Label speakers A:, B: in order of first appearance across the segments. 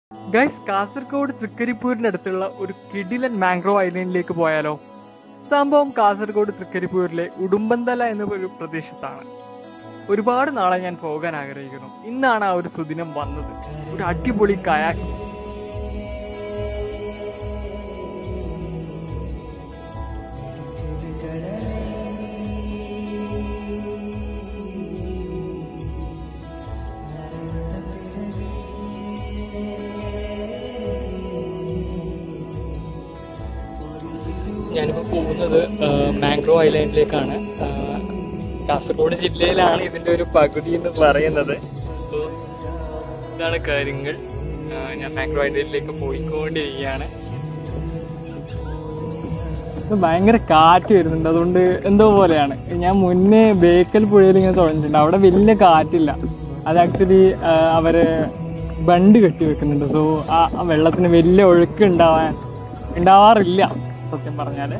A: guys Kasaragod തൃക്കരിപ്പൂരിന്റെ അടുത്തുള്ള ഒരു കിടിലൻ മാംഗ്രോവ് ഐലൻഡിലേക്ക് പോയാലോ സംഭവം കാസർഗോഡ് തൃക്കരിപ്പൂരിലെ ഉടുമ്പന്തല എന്ന ഒരു പ്രദേശത്താണ് ഒരുപാട് നാളെ ഞാൻ പോകാൻ ആഗ്രഹിക്കുന്നു ഇന്നാണ് ആ ഒരു സുദിനം വന്നത് ഒരു അടിപൊളി കയാക്ക് ഞാനിപ്പോൾ പോകുന്നത് മാംഗ്രോവ് ഐലൻഡിലേക്കാണ് ആ, കാസർഗോഡ് ജില്ലയിലാണ് ഇതിന്റെ ഒരു പകുതി എന്ന് പറയുന്നത് അപ്പോൾ ഇതാണ് കാര്യങ്ങൾ ആ, ഞാൻ മാംഗ്രോവ് ഐലൻഡിലേക്ക് പോയിക്കൊണ്ടിരിക്കുകയാണ് ഇത് ഭയങ്കര കാറ്റ് വരുന്നുണ്ട് അതുകൊണ്ട് എന്തോ പോലെയാണ് ഞാൻ മുന്നേ ബേക്കൽ പുഴയിൽ ഇങ്ങനെ തുഴഞ്ഞിട്ടുണ്ട് അവിടെ വലിയ കാറ്റില്ല അത് ആക്ച്വലി അവര് ബണ്ട് കെട്ടി വെക്കുന്നുണ്ട് സോ ആ ആ വെള്ളത്തിന് വലിയ ഒഴുക്ക് ഉണ്ടാവാൻ ഉണ്ടാവാറില്ല സത്യം പറഞ്ഞാല്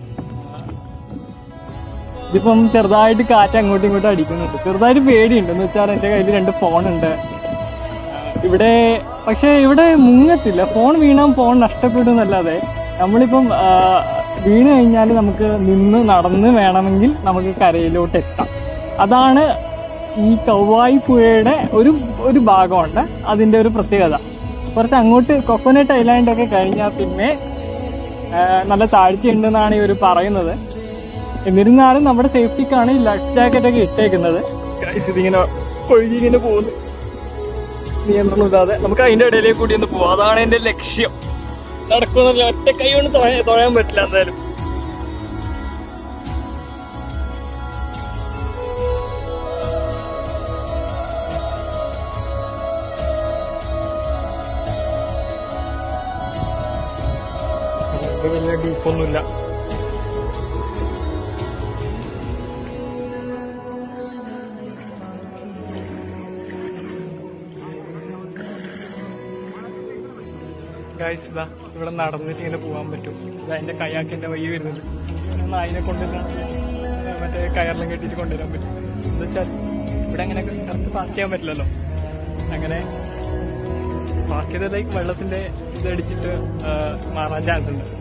A: ഇതിപ്പം ചെറുതായിട്ട് കാറ്റ് അങ്ങോട്ടും ഇങ്ങോട്ടും അടിക്കുന്നുണ്ട് ചെറുതായിട്ട് പേടിയുണ്ട് എന്ന് വെച്ചാൽ എന്റെ കയ്യിൽ രണ്ട് ഫോണുണ്ട് ഇവിടെ പക്ഷെ ഇവിടെ മുങ്ങത്തില്ല ഫോൺ വീണാൽ ഫോൺ നഷ്ടപ്പെടും എന്നല്ലാതെ നമ്മളിപ്പം ആ, വീണ് കഴിഞ്ഞാൽ നമുക്ക് നിന്ന് നടന്ന് വേണമെങ്കിൽ നമുക്ക് കരയിലോട്ട് എത്താം അതാണ് ഈ കൗവായി പുഴയുടെ ഒരു ഒരു ഭാഗമുണ്ട് അതിന്റെ ഒരു പ്രത്യേകത കുറച്ച് അങ്ങോട്ട് കൊക്കോനട്ട് ഐലാൻഡ് ഒക്കെ കഴിഞ്ഞാൽ പിന്നെ ആ, നല്ല താഴ്ചയുണ്ടെന്നാണ് ഇവർ പറയുന്നത് എന്നിരുന്നാലും നമ്മുടെ സേഫ്റ്റിക്കാണ് ഈ ലൈഫ് ജാക്കറ്റ് ഒക്കെ ഇട്ടേക്കുന്നത് Guys, ഇതിങ്ങനെ ഒഴുകി ഇങ്ങനെ പോകുന്നു നിയന്ത്രണമില്ലാതെ നമുക്ക് അതിന്റെ ഇടയിലേക്ക് കൂടി ഒന്ന് പോവാം അതാണ് എന്റെ ലക്ഷ്യം നടക്കുന്നില്ല ഒറ്റ കൈ കൊണ്ട് തുഴ- തുഴയാൻ പറ്റില്ല എന്തായാലും ഇത് വലിയ ഡീപ്പൊന്നുമില്ല ഗൈസ് ഇതാ ഇവിടെ നടന്നിട്ട് ഇങ്ങനെ പോകാൻ പറ്റും ഇതാ എന്റെ കയാക്കിന്റെ വഴി വരുന്നത് ഒന്ന് അതിനെ കൊണ്ടുവരാൻ മറ്റേ കയറിലും കെട്ടിട്ട് കൊണ്ടുവരാൻ പറ്റും എന്താ വെച്ചാൽ ഇവിടെ അങ്ങനെ കറക്റ്റ് പാർക്ക് ചെയ്യാൻ പറ്റില്ലല്ലോ അങ്ങനെ പാർക്ക് ചെയ്തതിലേക്ക് വെള്ളത്തിന്റെ ഇതടിച്ചിട്ട് ആ, മാറാൻ ചാൻസ് ഉണ്ട്